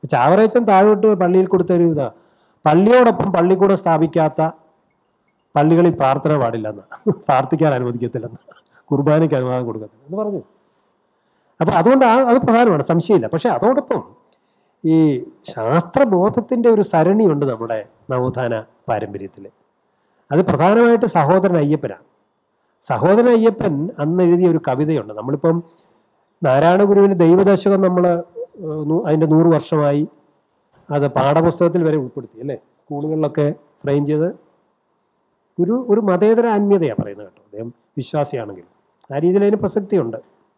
ചാവറേച്ചൻ താഴോട്ട് പള്ളിയിൽ കൊടുത്തൊരു ഇതാ പള്ളിയോടൊപ്പം പള്ളിക്കൂടെ സ്ഥാപിക്കാത്ത പള്ളികളിൽ പ്രാർത്ഥന പാടില്ലെന്ന് പ്രാർത്ഥിക്കാൻ അനുവദിക്കത്തില്ലെന്ന് കുർബാനയ്ക്ക് അനുവാദം കൊടുക്കത്തില്ല എന്ന് പറഞ്ഞു അപ്പൊ അതുകൊണ്ട് ആ അത് പ്രധാനമാണ് സംശയമില്ല പക്ഷെ അതോടൊപ്പം ഈ ശാസ്ത്രബോധത്തിന്റെ ഒരു സരണിയുണ്ട് നമ്മുടെ നവോത്ഥാന പാരമ്പര്യത്തിൽ അത് പ്രധാനമായിട്ട് സഹോദരൻ അയ്യപ്പനാണ് സഹോദരൻ അയ്യപ്പൻ അന്ന് എഴുതിയ ഒരു കവിതയുണ്ട് നമ്മളിപ്പം നാരായണ ഗുരുവിന് ദൈവദശകം നമ്മൾ അതിൻ്റെ നൂറ് വർഷമായി അത് പാഠപുസ്തകത്തിൽ വരെ ഉൾപ്പെടുത്തി അല്ലേ സ്കൂളുകളിലൊക്കെ ഫ്രെയിം ചെയ്ത് ഒരു ഒരു മതേതര ആത്മീയതയാണ് പറയുന്നത് കേട്ടോ അദ്ദേഹം വിശ്വാസിയാണെങ്കിൽ ആ രീതിയിൽ അതിന് പ്രസക്തിയുണ്ട്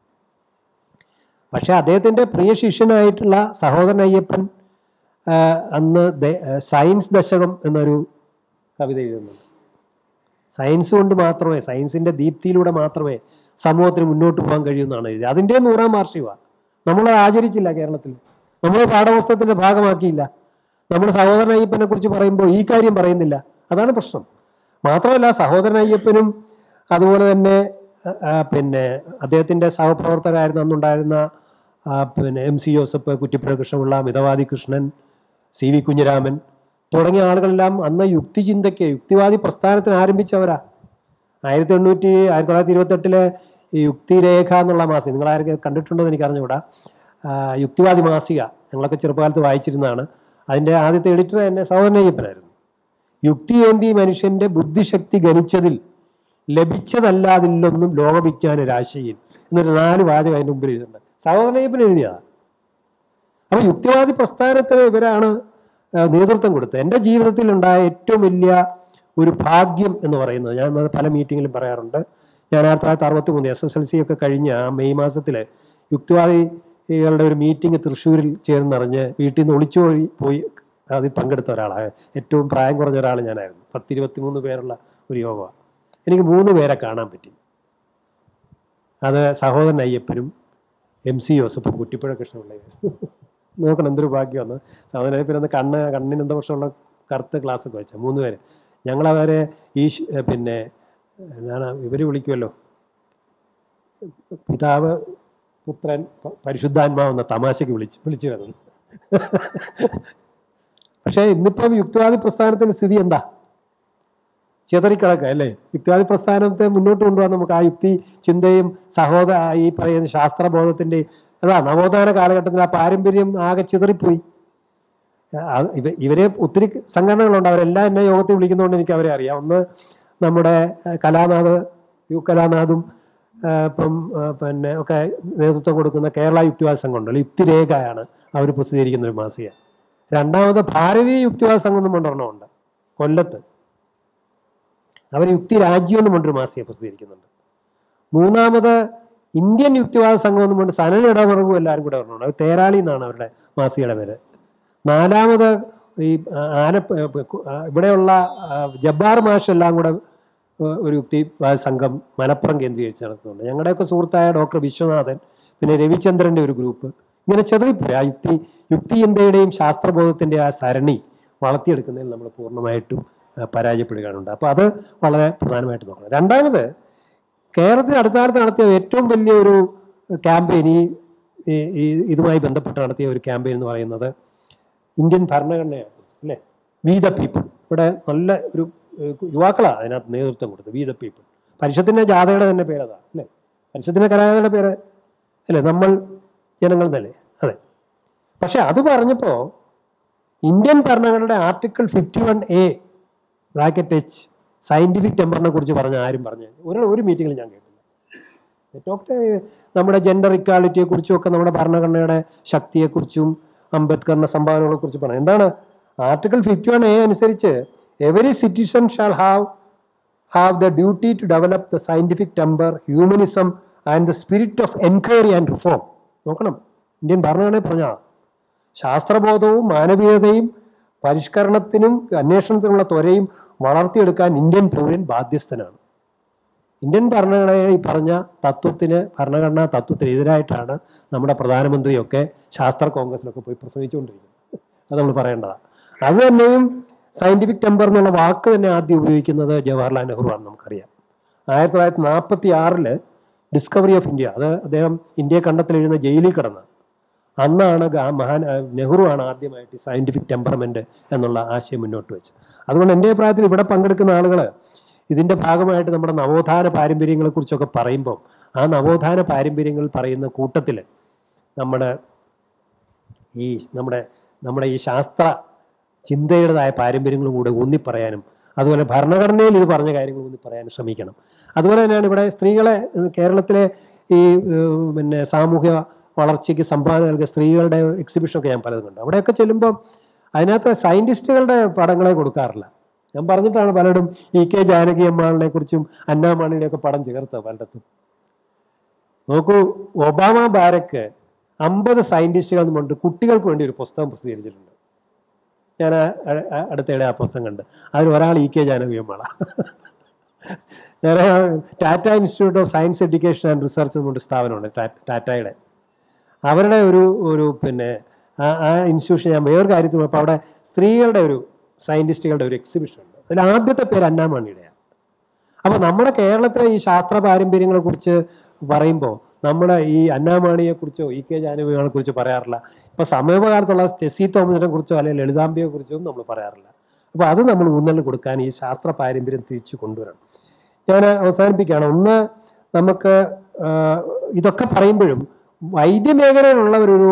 പക്ഷെ അദ്ദേഹത്തിൻ്റെ പ്രിയ ശിഷ്യനായിട്ടുള്ള സഹോദരൻ അയ്യപ്പൻ ആ, അന്ന് ദ- ആ, സയൻസ് ദശകം എന്നൊരു കവിത എഴുതുന്നുണ്ട് സയൻസ് കൊണ്ട് മാത്രമേ സയൻസിന്റെ ദീപ്തിയിലൂടെ മാത്രമേ സമൂഹത്തിന് മുന്നോട്ട് പോകാൻ കഴിയുമെന്നാണ് എഴുതിയത് അതിൻ്റെ നൂറാം വാർഷികമാണ് നമ്മൾ ആചരിച്ചില്ല കേരളത്തിൽ നമ്മൾ പാഠപുസ്തകത്തിന്റെ ഭാഗമാക്കിയില്ല നമ്മൾ സഹോദരൻ അയ്യപ്പനെ കുറിച്ച് പറയുമ്പോൾ ഈ കാര്യം പറയുന്നില്ല അതാണ് പ്രശ്നം മാത്രമല്ല സഹോദരൻ അയ്യപ്പനും അതുപോലെ തന്നെ ആ, ആ, പിന്നെ അദ്ദേഹത്തിന്റെ സഹപ്രവർത്തകരായിരുന്ന അന്നുണ്ടായിരുന്ന ആ, പിന്നെ M C Joseph Kuttipuzha Krishnapillai Mithavadi Krishnan C V Kunhiraman തുടങ്ങിയ ആളുകളെല്ലാം അന്ന് യുക്തിചിന്തയ്ക്ക് യുക്തിവാദി പ്രസ്ഥാനത്തിന് ആരംഭിച്ചവരാ ആയിരത്തി എണ്ണൂറ്റി ആയിരത്തി തൊള്ളായിരത്തി ഇരുപത്തെട്ടിലെ ഈ യുക്തിരേഖ എന്നുള്ള മാസിക നിങ്ങൾ ആരൊക്കെ കണ്ടിട്ടുണ്ടോ എന്ന് എനിക്ക് അറിഞ്ഞുകൂടാ ആ, യുക്തിവാദി മാസിക ഞങ്ങളൊക്കെ ചെറുപ്പകാലത്ത് വായിച്ചിരുന്നതാണ് അതിൻ്റെ ആദ്യത്തെ എഡിറ്റർ തന്നെ സഹോദരൻ അയ്യപ്പനായിരുന്നു യുക്തിയേന്തി മനുഷ്യന്റെ ബുദ്ധിശക്തി ഗണിച്ചതിൽ ലഭിച്ചതല്ലാതില്ലൊന്നും ലോകവിജ്ഞാന രാശിയിൽ എന്നൊരു നാല് വാചകം അതിൻ്റെ മുമ്പിൽ എഴുതുന്നുണ്ട് സഹോദരൻ അയ്യപ്പൻ എഴുതിയതാ അപ്പൊ യുക്തിവാദി പ്രസ്ഥാനത്തിന് ഇവരാണ് ആ, നേതൃത്വം കൊടുത്തത് എൻ്റെ ജീവിതത്തിൽ ഉണ്ടായ ഏറ്റവും വലിയ ഒരു ഭാഗ്യം എന്ന് പറയുന്നത് ഞാൻ അത് പല മീറ്റിങ്ങിലും പറയാറുണ്ട് ഞാൻ ആയിരത്തി തൊള്ളായിരത്തി അറുപത്തി മൂന്ന് എസ് എസ് എൽ സി ഒക്കെ കഴിഞ്ഞ ആ മെയ് മാസത്തിൽ യുക്തിവാദികളുടെ ഒരു മീറ്റിംഗ് തൃശ്ശൂരിൽ ചേർന്നറിഞ്ഞ് വീട്ടിൽ നിന്ന് ഒളിച്ചു പോയി പോയി അതിൽ പങ്കെടുത്ത ഒരാളാണ് ഏറ്റവും പ്രായം കുറഞ്ഞ ഒരാൾ ഞാനായിരുന്നു പത്തിരുപത്തി മൂന്ന് പേരുള്ള ഒരു യോഗമാണ് എനിക്ക് മൂന്ന് പേരെ കാണാൻ പറ്റി അത് സഹോദരൻ അയ്യപ്പനും എം സി ജോസഫും കുറ്റിപ്പുഴ കൃഷ്ണപിള്ളയായിരുന്നു നോക്കണം എന്തൊരു ഭാഗ്യമാണ് സഹോദരൻ അയ്യപ്പൻ അന്ന് കണ്ണ് കണ്ണിന് എന്താ പ്രശ്നമുള്ള കറുത്ത ഗ്ലാസ് ഒക്കെ വെച്ച മൂന്ന് പേര് ഞങ്ങളവരെ ഈ ശ്- ഏ, പിന്നെ എന്താണ് ഇവർ വിളിക്കുമല്ലോ പിതാവ് പുത്രൻ പ- പരിശുദ്ധാത്മാവെന്ന തമാശയ്ക്ക് വിളിച്ചു വിളിച്ചു വരുന്നു പക്ഷേ ഇന്നിപ്പം യുക്തിവാദി പ്രസ്ഥാനത്തിന്റെ സ്ഥിതി എന്താ ചിതറിക്കിടക്കുക അല്ലേ യുക്തിവാദി പ്രസ്ഥാനത്തെ മുന്നോട്ട് കൊണ്ടുപോകാൻ നമുക്ക് ആ യുക്തി ചിന്തയും സഹോദര ഈ പറയുന്ന ശാസ്ത്രബോധത്തിന്റെ അതാ നവോത്ഥാന കാലഘട്ടത്തിൽ ആ പാരമ്പര്യം ആകെ ചിതറിപ്പോയി ആ, ഇവ- ഇവരെ ഒത്തിരി സംഘടനകളുണ്ട് അവരെല്ലാം എന്നെ യോഗത്തിൽ വിളിക്കുന്നതുകൊണ്ട് എനിക്ക് അവരെ അറിയാം ഒന്ന് നമ്മുടെ ആ, കലാനാഥ് യു കലാനാഥും ആ, ഇപ്പം ആ, പിന്നെ ഒക്കെ നേതൃത്വം കൊടുക്കുന്ന കേരള യുക്തിവാദ സംഘം ഉണ്ടല്ലോ യുക്തിരേഖയാണ് അവർ പ്രസിദ്ധീകരിക്കുന്ന ഒരു മാസിക രണ്ടാമത് ഭാരതീയ യുക്തിവാദ സംഘം എന്നും കൊണ്ടൊരെണ്ണമുണ്ട് കൊല്ലത്ത് അവർ യുക്തി രാജ്യം എന്നും കൊണ്ടൊരു മാസിക പ്രസിദ്ധീകരിക്കുന്നുണ്ട് മൂന്നാമത് ഇന്ത്യൻ യുക്തിവാദ സംഘം എന്നും കൊണ്ട് സനൽ ഇടമറവും എല്ലാവരും കൂടെ പറഞ്ഞുണ്ട് അത് തേരാളി എന്നാണ് അവരുടെ മാസികയുടെ പേര് നാലാമത് ഈ ആ, ആന ആ, ഇവിടെയുള്ള ആ, ജബ്ബാർ മാഷ് എല്ലാം കൂടെ ആ, ഒരു യുക്തിവാദ സംഘം മലപ്പുറം കേന്ദ്രീകരിച്ച് നടത്തുന്നുണ്ട് ഞങ്ങളുടെയൊക്കെ സുഹൃത്തായ ഡോക്ടർ വിശ്വനാഥൻ പിന്നെ രവിചന്ദ്രന്റെ ഒരു ഗ്രൂപ്പ് ഇങ്ങനെ ചെതറിപ്പോയി ആ യുക്തി യുക്തി ചിന്തയുടെയും ശാസ്ത്രബോധത്തിന്റെ ആ സരണി വളർത്തിയെടുക്കുന്നതിൽ നമ്മൾ പൂർണ്ണമായിട്ടും ആ, പരാജയപ്പെടുകയാണുണ്ട് അപ്പോൾ അത് വളരെ പ്രധാനമായിട്ട് നോക്കണം രണ്ടാമത് കേരളത്തിൽ അടുത്ത കാലത്ത് നടത്തിയ ഏറ്റവും വലിയ ഒരു ക്യാമ്പയിൻ ഈ ഈ- ഈ ഇതുമായി ബന്ധപ്പെട്ട് നടത്തിയ ഒരു ക്യാമ്പയിൻ എന്ന് പറയുന്നത് ഇന്ത്യൻ ഭരണഘടനയാണ് അല്ലേ വി ദ പീപ്പിൾ ഇവിടെ നല്ല ഒരു ഏഹ്, യുവാക്കളാണ് അതിനകത്ത് നേതൃത്വം കൊടുത്തത് വി ദ പീപ്പിൾ പരിഷത്തിന്റെ ജാഥയുടെ തന്നെ പേരതാ അല്ലേ പരിഷത്തിന്റെ കലാകാരുടെ പേര് അല്ലേ നമ്മൾ ജനങ്ങൾ എന്നല്ലേ അതെ പക്ഷെ അത് പറഞ്ഞപ്പോൾ ഇന്ത്യൻ ഭരണഘടനയുടെ article fifty one A bracket H scientific ടെമ്പറിനെ കുറിച്ച് പറഞ്ഞ ആരും പറഞ്ഞു ഒരു ഒരു മീറ്റിങ്ങിൽ ഞാൻ കേട്ടില്ല ഡോക്ടർ നമ്മുടെ ജെൻഡർ ഇക്വാലിറ്റിയെ കുറിച്ചും ഒക്കെ നമ്മുടെ ഭരണഘടനയുടെ ശക്തിയെക്കുറിച്ചും അംബേദ്കറിന്റെ സംഭാവനകളെ കുറിച്ച് പറഞ്ഞു എന്താണ് ആർട്ടിക്കിൾ ഫിഫ്റ്റി വൺ എ അനുസരിച്ച് every citizen shall have have the duty to develop the scientific temper humanism and the spirit of enquiry and reform നോക്കണം ഇന്ത്യൻ ഭരണഘടന പറഞ്ഞ ശാസ്ത്രബോധവും മാനവീയതയും പരിഷ്കരണത്തിനും അന്വേഷണത്തിനുള്ള ത്വരയും വളർത്തിയെടുക്കാൻ ഇന്ത്യൻ പൗരൻ ബാധ്യസ്ഥനാണ് ഇന്ത്യൻ ഭരണഘടനയെ ഈ പറഞ്ഞ തത്വത്തിന് ഭരണഘടനാ തത്വത്തിന് എതിരായിട്ടാണ് നമ്മുടെ പ്രധാനമന്ത്രിയൊക്കെ ശാസ്ത്ര കോൺഗ്രസിലൊക്കെ പോയി പ്രസംഗിച്ചുകൊണ്ടിരിക്കുന്നത് അത് നമ്മൾ പറയേണ്ടതാണ് അത് തന്നെയും സയന്റിഫിക് ടെമ്പർ എന്നുള്ള വാക്ക് തന്നെ ആദ്യം ഉപയോഗിക്കുന്നത് ജവഹർലാൽ നെഹ്റു ആണെന്ന് നമുക്കറിയാം ആയിരത്തി തൊള്ളായിരത്തി നാൽപ്പത്തി ആറില് ഡിസ്കവറി ഓഫ് ഇന്ത്യ അത് അദ്ദേഹം ഇന്ത്യയെ കണ്ടെത്തൽ എഴുതുന്ന ജയിലിൽ കിടന്ന് അന്നാണ് ഗാ- മഹാൻ ആ, നെഹ്റു ആണ് ആദ്യമായിട്ട് സയന്റിഫിക് ടെമ്പറമെന്റ് എന്നുള്ള ആശയം മുന്നോട്ട് വെച്ചത് അതുകൊണ്ട് എൻ്റെ അഭിപ്രായത്തിൽ ഇവിടെ പങ്കെടുക്കുന്ന ആളുകൾ ഇതിന്റെ ഭാഗമായിട്ട് നമ്മുടെ നവോത്ഥാന പാരമ്പര്യങ്ങളെ കുറിച്ചൊക്കെ പറയുമ്പോൾ ആ നവോത്ഥാന പാരമ്പര്യങ്ങൾ പറയുന്ന കൂട്ടത്തിൽ നമ്മുടെ ഈ നമ്മുടെ നമ്മുടെ ഈ ശാസ്ത്ര ചിന്തയുടേതായ പാരമ്പര്യങ്ങളും കൂടെ ഊന്നിപ്പറയാനും അതുപോലെ ഭരണഘടനയിൽ ഇത് പറഞ്ഞ കാര്യങ്ങൾ ഊന്നി പറയാനും ശ്രമിക്കണം അതുപോലെ തന്നെയാണ് ഇവിടെ സ്ത്രീകളെ ഏഹ് കേരളത്തിലെ ഈ ഏഹ് പിന്നെ സാമൂഹ്യ വളർച്ചയ്ക്ക് സംഭാവന നൽകിയ സ്ത്രീകളുടെ എക്സിബിഷനൊക്കെ ഞാൻ പലതും കണ്ടു അവിടെയൊക്കെ ചെല്ലുമ്പോൾ അതിനകത്ത് സയന്റിസ്റ്റുകളുടെ പടങ്ങളെ കൊടുക്കാറില്ല ഞാൻ പറഞ്ഞിട്ടാണ് പലരും ഇ കെ ജാനകി അമ്മാളിനെ കുറിച്ചും അന്നാമാണിയുടെ ഒക്കെ പടം ചേർത്തത് പലയിടത്തും നോക്കൂ ഒബാമ ബാരക്ക് അമ്പത് സയന്റിസ്റ്റുകൾ എന്നുകൊണ്ട് കുട്ടികൾക്ക് വേണ്ടി ഒരു പുസ്തകം പ്രസിദ്ധീകരിച്ചിട്ടുണ്ട് ഞാൻ ആ- ആ- അടുത്തിടെ ആ പുസ്തകം കണ്ട് അതിൽ ഒരാൾ ഇ കെ ജാനകി അമ്മാള ഞാൻ Tata institute of science education and research എന്നുകൊണ്ട് സ്ഥാപനമുണ്ട് ടാ- ടാറ്റയുടെ അവരുടെ ഒരു ഒരു പിന്നെ ആ ആ ഇൻസ്റ്റിറ്റ്യൂഷൻ ഞാൻ വേറൊരു കാര്യത്തിൽ പോയപ്പോൾ അവിടെ സ്ത്രീകളുടെ ഒരു സയന്റിസ്റ്റുകളുടെ ഒരു എക്സിബിഷൻ ഉണ്ട് അതിൽ ആദ്യത്തെ പേര് അന്നാമണിയുടെയാണ് അപ്പോൾ നമ്മുടെ കേരളത്തിലെ ഈ ശാസ്ത്ര പാരമ്പര്യങ്ങളെ കുറിച്ച് പറയുമ്പോൾ നമ്മുടെ ഈ അന്നാമാണിയെ കുറിച്ചോ ഇ കെ ജാനവികളെ കുറിച്ച് പറയാറില്ല ഇപ്പൊ സമീപകാലത്തുള്ള ടെസി തോമസിനെ കുറിച്ചോ അല്ലെങ്കിൽ ലളിതാംബിയെ കുറിച്ചോ നമ്മൾ പറയാറില്ല അപ്പോൾ അത് നമ്മൾ ഊന്നൽ കൊടുക്കാൻ ഈ ശാസ്ത്ര പാരമ്പര്യം തിരിച്ചു കൊണ്ടുവരണം ഞാൻ അവസാനിപ്പിക്കുകയാണ് ഒന്ന് നമുക്ക് ആ, ഇതൊക്കെ പറയുമ്പോഴും വൈദ്യമേഖലയിലുള്ളവരൊരു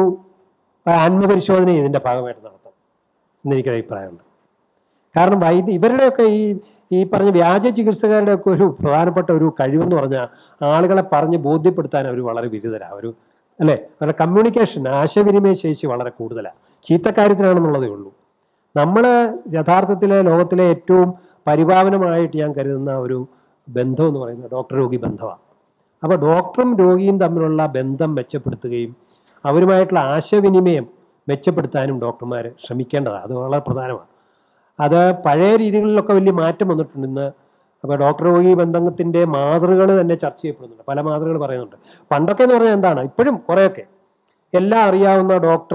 ആത്മപരിശോധന ഇതിന്റെ ഭാഗമായിട്ട് നടത്തണം എന്നെനിക്കൊരു അഭിപ്രായമുണ്ട് കാരണം വൈദ്യ ഇവരുടെയൊക്കെ ഈ ഈ പറഞ്ഞ വ്യാജ ചികിത്സകരുടെ ഒക്കെ ഒരു പ്രധാനപ്പെട്ട ഒരു കഴിവെന്ന് പറഞ്ഞാൽ ആളുകളെ പറഞ്ഞ് ബോധ്യപ്പെടുത്താൻ അവർ വളരെ വിരുദ്ധരാണ് ഒരു അല്ലേ അവരുടെ കമ്മ്യൂണിക്കേഷൻ ആശയവിനിമയ ശേഷി വളരെ കൂടുതലാണ് ചീത്തക്കാര്യത്തിനാണെന്നുള്ളതേ ഉള്ളൂ നമ്മൾ യഥാർത്ഥത്തിലെ ലോകത്തിലെ ഏറ്റവും പരിപാവനമായിട്ട് ഞാൻ കരുതുന്ന ഒരു ബന്ധം എന്ന് പറയുന്നത് ഡോക്ടർ രോഗി ബന്ധമാണ് അപ്പോൾ ഡോക്ടറും രോഗിയും തമ്മിലുള്ള ബന്ധം മെച്ചപ്പെടുത്തുകയും അവരുമായിട്ടുള്ള ആശയവിനിമയം മെച്ചപ്പെടുത്താനും ഡോക്ടർമാർ ശ്രമിക്കേണ്ടതാണ് അത് വളരെ പ്രധാനമാണ് അത് പഴയ രീതികളിലൊക്കെ വലിയ മാറ്റം വന്നിട്ടുണ്ട് ഇന്ന് അപ്പോൾ ഡോക്ടർ രോഗി ബന്ധത്തിൻ്റെ മാതൃകകൾ തന്നെ ചർച്ച ചെയ്യപ്പെടുന്നുണ്ട് പല മാതൃകകൾ പറയുന്നുണ്ട് പണ്ടൊക്കെ എന്ന് പറഞ്ഞാൽ എന്താണ് ഇപ്പോഴും കുറേയൊക്കെ എല്ലാം അറിയാവുന്ന ഡോക്ടർ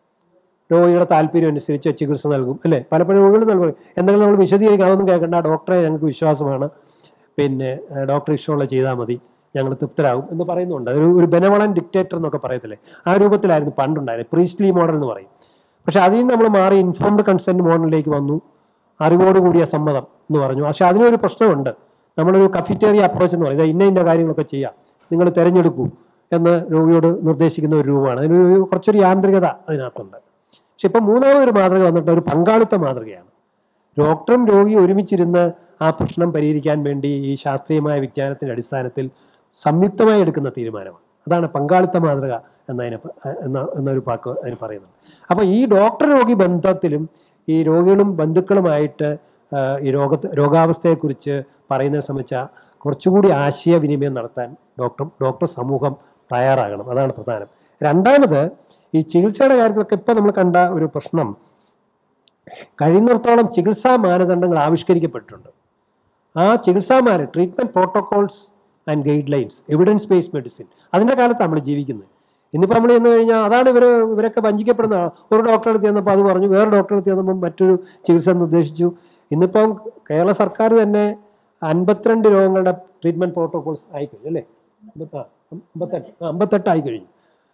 രോഗിയുടെ താല്പര്യം അനുസരിച്ച് ചികിത്സ നൽകും അല്ലേ പലപ്പോഴും രോഗികൾ നൽകും എന്തെങ്കിലും നമ്മൾ വിശദീകരിക്കും അതൊന്നും കേൾക്കേണ്ട ഡോക്ടറെ ഞങ്ങൾക്ക് വിശ്വാസമാണ് പിന്നെ ഏഹ്, ഡോക്ടർ ഇഷ്ടമുള്ള ചെയ്താൽ മതി ഞങ്ങൾ തൃപ്തരാകും എന്ന് പറയുന്നുണ്ട് അതൊരു ഒരു ബെനവളൻ ഡിക്റ്റേറ്റർ എന്നൊക്കെ പറയത്തില്ലേ ആ രൂപത്തിലായിരുന്നു പണ്ടുണ്ടായത് പ്രീസ്ലി മോഡൽ എന്ന് പറയും പക്ഷെ അതിൽ നിന്ന് നമ്മൾ മാറി ഇൻഫോംഡ് കൺസെന്റ് മോഡലിലേക്ക് വന്നു അറിവോട് കൂടിയ സമ്മതം എന്ന് പറഞ്ഞു പക്ഷെ അതിനൊരു പ്രശ്നമുണ്ട് നമ്മളൊരു കഫിറ്റേറിയ അപ്രോച്ച് എന്ന് പറയുന്നത് ഇന്ന ഇന്ന കാര്യങ്ങളൊക്കെ ചെയ്യാം നിങ്ങൾ തിരഞ്ഞെടുക്കൂ എന്ന് രോഗിയോട് നിർദ്ദേശിക്കുന്ന ഒരു രൂപമാണ് അതിനൊരു കുറച്ചൊരു യാന്ത്രികത അതിനകത്തുണ്ട് പക്ഷെ ഇപ്പം മൂന്നാമതൊരു മാതൃക വന്നിട്ട് ഒരു പങ്കാളിത്ത മാതൃകയാണ് ഡോക്ടറും രോഗിയും ഒരുമിച്ചിരുന്ന് ആ പ്രശ്നം പരിഹരിക്കാൻ വേണ്ടി ഈ ശാസ്ത്രീയമായ വിജ്ഞാനത്തിന്റെ അടിസ്ഥാനത്തിൽ സംയുക്തമായി എടുക്കുന്ന തീരുമാനമാണ് അതാണ് പങ്കാളിത്ത മാതൃക എന്നതിനെ പ- എന്ന എന്നൊരു വാക്ക് അതിന് പറയുന്നത് അപ്പൊ ഈ ഡോക്ടർ രോഗി ബന്ധത്തിലും ഈ രോഗികളും ബന്ധുക്കളുമായിട്ട് ആ, ഈ രോഗത്തെ രോഗാവസ്ഥയെക്കുറിച്ച് പറയുന്നതിനെ സംബന്ധിച്ച കുറച്ചുകൂടി ആശയവിനിമയം നടത്താൻ ഡോക്ടർ ഡോക്ടർ സമൂഹം തയ്യാറാകണം അതാണ് പ്രധാനം രണ്ടാമത് ഈ ചികിത്സയുടെ കാര്യത്തിലൊക്കെ ഇപ്പം നമ്മൾ കണ്ട ഒരു പ്രശ്നം കഴിയുന്നിടത്തോളം ചികിത്സാ മാനദണ്ഡങ്ങൾ ആവിഷ്കരിക്കപ്പെട്ടിട്ടുണ്ട് ആ ചികിത്സാ മാന treatment protocols and guidelines evidence based medicine അതിൻ്റെ കാലത്ത് നമ്മൾ ജീവിക്കുന്നത് ഇന്നിപ്പോൾ നമ്മൾ ചെന്ന് കഴിഞ്ഞാൽ അതാണ് ഇവർ ഇവരൊക്കെ വഞ്ചിക്കപ്പെടുന്ന ഒരു ഡോക്ടറെ അടുത്ത് ചെന്നപ്പോൾ അത് പറഞ്ഞു വേറെ ഡോക്ടറെ അടുത്ത് ചെന്നപ്പോൾ മറ്റൊരു ചികിത്സ നിർദ്ദേശിച്ചു ഇന്നിപ്പം കേരള സർക്കാർ തന്നെ അൻപത്തിരണ്ട് രോഗങ്ങളുടെ ട്രീറ്റ്മെന്റ് പ്രോട്ടോകോൾസ് ആയിക്കഴിഞ്ഞു അല്ലേ അമ്പത്തി- ആ, അമ്പത്തെട്ട് ആ, അമ്പത്തെട്ട് ആയിക്കഴിഞ്ഞു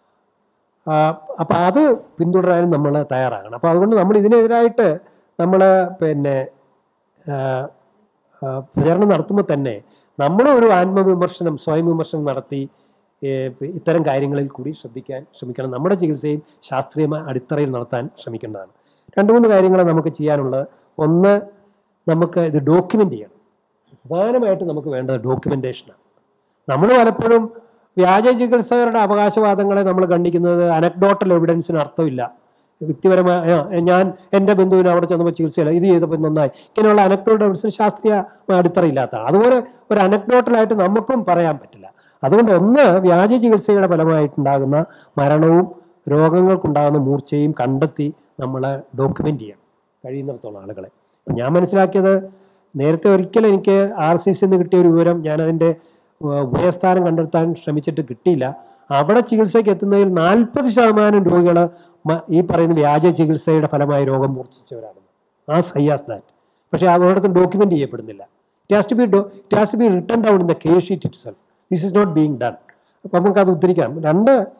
ആ, അപ്പൊ അത് പിന്തുടരാനും നമ്മൾ തയ്യാറാകണം അപ്പൊ അതുകൊണ്ട് നമ്മൾ ഇതിനെതിരായിട്ട് നമ്മൾ പിന്നെ ആ, ആ, പ്രചരണം നടത്തുമ്പോൾ തന്നെ നമ്മൾ ഒരു ആത്മവിമർശനം സ്വയം വിമർശനം നടത്തി ഏ, ഇത്തരം കാര്യങ്ങളിൽ കൂടി ശ്രദ്ധിക്കാൻ ശ്രമിക്കണം നമ്മുടെ ചികിത്സയും ശാസ്ത്രീയമായ അടിത്തറയിൽ നടത്താൻ ശ്രമിക്കേണ്ടതാണ് രണ്ട് മൂന്ന് കാര്യങ്ങൾ നമുക്ക് ചെയ്യാനുള്ളത് ഒന്ന് നമുക്ക് ഇത് ഡോക്യുമെന്റ് ചെയ്യണം പ്രധാനമായിട്ടും നമുക്ക് വേണ്ടത് ഡോക്യുമെന്റേഷനാണ് നമ്മൾ പലപ്പോഴും വ്യാജ ചികിത്സകരുടെ അവകാശവാദങ്ങളെ നമ്മൾ ഖണ്ഡിക്കുന്നത് അനക്ഡോട്ടൽ എവിഡൻസിന് അർത്ഥമില്ല വ്യക്തിപരമായ ആ, ഞാൻ എൻ്റെ ബന്ധുവിന് അവിടെ ചെന്നപ്പോൾ ചികിത്സയില്ല ഇത് ചെയ്തപ്പോൾ നന്നായി ഇങ്ങനെയുള്ള അനക്ഡോട്ടൽ എവിഡൻസിന് ശാസ്ത്രീയ അടിത്തറയില്ലാത്തതാണ് അതുപോലെ ഒരു അനക്ഡോട്ടലായിട്ട് നമുക്കും പറയാൻ പറ്റില്ല അതുകൊണ്ട് ഒന്ന് വ്യാജ ചികിത്സയുടെ ഫലമായിട്ടുണ്ടാകുന്ന മരണവും രോഗങ്ങൾക്കുണ്ടാകുന്ന മൂർച്ചയും കണ്ടെത്തി നമ്മൾ ഡോക്യുമെന്റ് ചെയ്യണം കഴിയുന്നിടത്തോളം ആളുകളെ ഇപ്പം ഞാൻ മനസ്സിലാക്കിയത് നേരത്തെ ഒരിക്കലും എനിക്ക് ആർ സി സിന്ന് കിട്ടിയ ഒരു വിവരം ഞാൻ അതിൻ്റെ ഉഭയസ്ഥാനം കണ്ടെത്താൻ ശ്രമിച്ചിട്ട് കിട്ടിയില്ല അവിടെ ചികിത്സയ്ക്ക് എത്തുന്നതിൽ നാൽപ്പത് ശതമാനം രോഗികൾ ഈ പറയുന്ന വ്യാജ ചികിത്സയുടെ ഫലമായി രോഗം മൂർച്ഛിച്ചവരാണ് ആ സയ്യാസ് ദാറ്റ് പക്ഷേ അവരുടെ ഡോക്യുമെന്റ് ചെയ്യപ്പെടുന്നില്ല it has to be it has to be written down in the case sheet itself this is not being done അപ്പം നമുക്കത് ഉദ്ധരിക്കാം രണ്ട്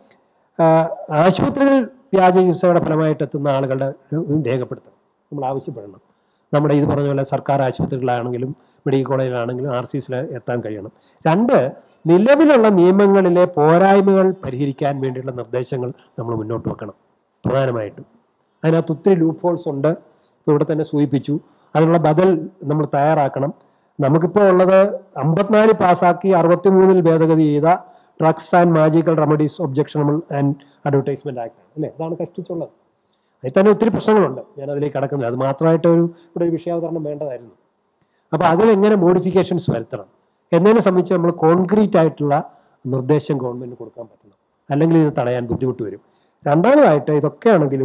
ആ, ആശുപത്രികൾ വ്യാജ ചികിത്സയുടെ ഫലമായിട്ട് എത്തുന്ന ആളുകളുടെ ഇത് രേഖപ്പെടുത്തണം നമ്മൾ ആവശ്യപ്പെടണം നമ്മുടെ ഇത് പറഞ്ഞ പോലെ സർക്കാർ ആശുപത്രികളാണെങ്കിലും മെഡിക്കൽ കോളേജിലാണെങ്കിലും ആർ സി സിയിൽ എത്താൻ കഴിയണം രണ്ട് നിലവിലുള്ള നിയമങ്ങളിലെ പോരായ്മകൾ പരിഹരിക്കാൻ വേണ്ടിയുള്ള നിർദ്ദേശങ്ങൾ നമ്മൾ മുന്നോട്ട് വെക്കണം പ്രധാനമായിട്ടും അതിനകത്ത് ഒത്തിരി ലൂപ്പ് ഹോൾസ് ഉണ്ട് ഇപ്പോൾ ഇവിടെ തന്നെ സൂചിപ്പിച്ചു അതിനുള്ള ബദൽ നമ്മൾ തയ്യാറാക്കണം നമുക്കിപ്പോൾ ഉള്ളത് അമ്പത്തിനാല് പാസ്സാക്കി അറുപത്തിമൂന്നിൽ ഭേദഗതി ചെയ്ത drugs and magical remedies objectionable and advertisement act അല്ലേ അതാണ് കഷ്ടിച്ചുള്ളത് അതിൽ തന്നെ ഒത്തിരി പ്രശ്നങ്ങളുണ്ട് ഞാൻ അതിലേക്ക് കടക്കുന്നില്ല അത് മാത്രമായിട്ട് ഒരു ഇവിടെ ഒരു വിഷയാവതരണം വേണ്ടതായിരുന്നു അപ്പോൾ അതിലെങ്ങനെ മോഡിഫിക്കേഷൻസ് വരുത്തണം എന്നതിനെ സംബന്ധിച്ച് നമ്മൾ കോൺക്രീറ്റ് ആയിട്ടുള്ള നിർദ്ദേശം ഗവൺമെന്റിന് കൊടുക്കാൻ പറ്റണം അല്ലെങ്കിൽ ഇത് തടയാൻ ബുദ്ധിമുട്ട് വരും രണ്ടാമതായിട്ട് ഇതൊക്കെയാണെങ്കിലും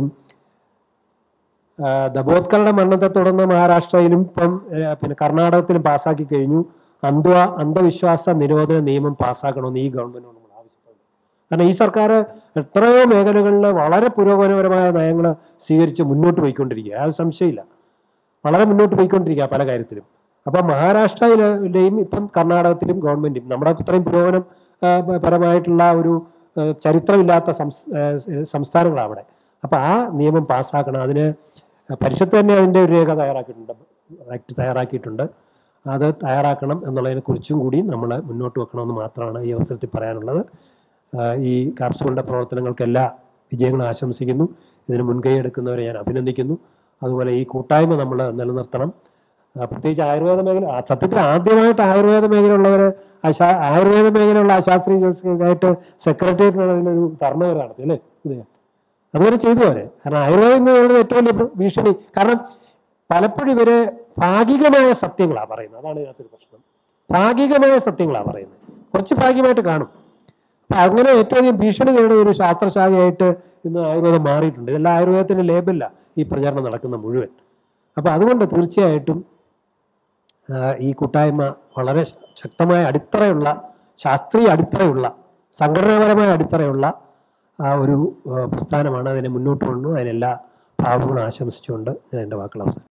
ആ, ദബോത്കറുടെ മരണത്തെ തുടർന്ന് മഹാരാഷ്ട്രയിലും ഇപ്പം ആ, പിന്നെ കർണാടകത്തിലും പാസ്സാക്കി കഴിഞ്ഞു അന്ധ അന്ധവിശ്വാസ നിരോധന നിയമം പാസ്സാക്കണമെന്ന് ഈ ഗവൺമെന്റിനോട് നമ്മൾ ആവശ്യപ്പെടുന്നു കാരണം ഈ സർക്കാർ എത്രയോ മേഖലകളിൽ വളരെ പുരോഗമനപരമായ നയങ്ങൾ സ്വീകരിച്ച് മുന്നോട്ട് പോയിക്കൊണ്ടിരിക്കുക ആ ഒരു സംശയമില്ല വളരെ മുന്നോട്ട് പോയിക്കൊണ്ടിരിക്കുക പല കാര്യത്തിലും അപ്പം മഹാരാഷ്ട്രയിലെയും ഇപ്പം കർണാടകത്തിലും ഗവൺമെന്റും നമ്മുടെ ഇത്രയും പുരോഗമനം ആ, പ- പരമായിട്ടുള്ള ഒരു ആ, ചരിത്രമില്ലാത്ത സംസ് ആ, സംസ്ഥാനങ്ങളാണ് അവിടെ അപ്പം ആ നിയമം പാസ്സാക്കണം അതിന് പരിഷത്ത് തന്നെ അതിൻ്റെ ഒരു രേഖ തയ്യാറാക്കിയിട്ടുണ്ട് ആക്ട് തയ്യാറാക്കിയിട്ടുണ്ട് അത് തയ്യാറാക്കണം എന്നുള്ളതിനെ കുറിച്ചും കൂടി നമ്മൾ മുന്നോട്ട് വെക്കണമെന്ന് മാത്രമാണ് ഈ അവസരത്തിൽ പറയാനുള്ളത് ആ, ഈ കാപ്സുകളുടെ പ്രവർത്തനങ്ങൾക്കെല്ലാ വിജയങ്ങളും ആശംസിക്കുന്നു ഇതിന് മുൻകൈ എടുക്കുന്നവരെ ഞാൻ അഭിനന്ദിക്കുന്നു അതുപോലെ ഈ കൂട്ടായ്മ നമ്മൾ നിലനിർത്തണം ആ, പ്രത്യേകിച്ച് ആയുർവേദ മേഖല ആ, സത്യത്തിൽ ആദ്യമായിട്ട് ആയുർവേദ മേഖലയുള്ളവർ അശാ ആയുർവേദ മേഖലയുള്ള അശാസ്ത്രീയ ചികിത്സയ്ക്കായിട്ട് സെക്രട്ടേറിയറ്റിനുള്ള അതിനൊരു ധർണ നടത്തി അല്ലേ ഇത് അതുവരെ ചെയ്തു അവരെ കാരണം ആയുർവേദം എന്ന് പറയുന്നത് ഏറ്റവും വലിയ ഭീഷണി കാരണം പലപ്പോഴും ഇവര് ഭാഗികമായ സത്യങ്ങളാണ് പറയുന്നത് അതാണ് ഇതിനകത്തൊരു പ്രശ്നം ഭാഗികമായ സത്യങ്ങളാണ് പറയുന്നത് കുറച്ച് ഭാഗ്യമായിട്ട് കാണും അപ്പൊ അങ്ങനെ ഏറ്റവും അധികം ഭീഷണി നേടുന്ന ഒരു ശാസ്ത്രശാഖയായിട്ട് ഇന്ന് ആയുർവേദം മാറിയിട്ടുണ്ട് ഇതെല്ലാം ആയുർവേദത്തിന്റെ ലേബല്ല ഈ പ്രചാരണം നടക്കുന്ന മുഴുവൻ അപ്പൊ അതുകൊണ്ട് തീർച്ചയായിട്ടും ആ, ഈ കൂട്ടായ്മ വളരെ ശക്തമായ അടിത്തറയുള്ള ശാസ്ത്രീയ അടിത്തറയുള്ള സംഘടനാപരമായ അടിത്തറയുള്ള ആ ഒരു ആ, പ്രസ്ഥാനമാണ് അതിനെ മുന്നോട്ട് കൊണ്ടു അതിനെല്ലാ ഭാവങ്ങളും ആശംസിച്ചുകൊണ്ട് ഞാൻ എൻ്റെ വാക്കുകൾ അവസാനം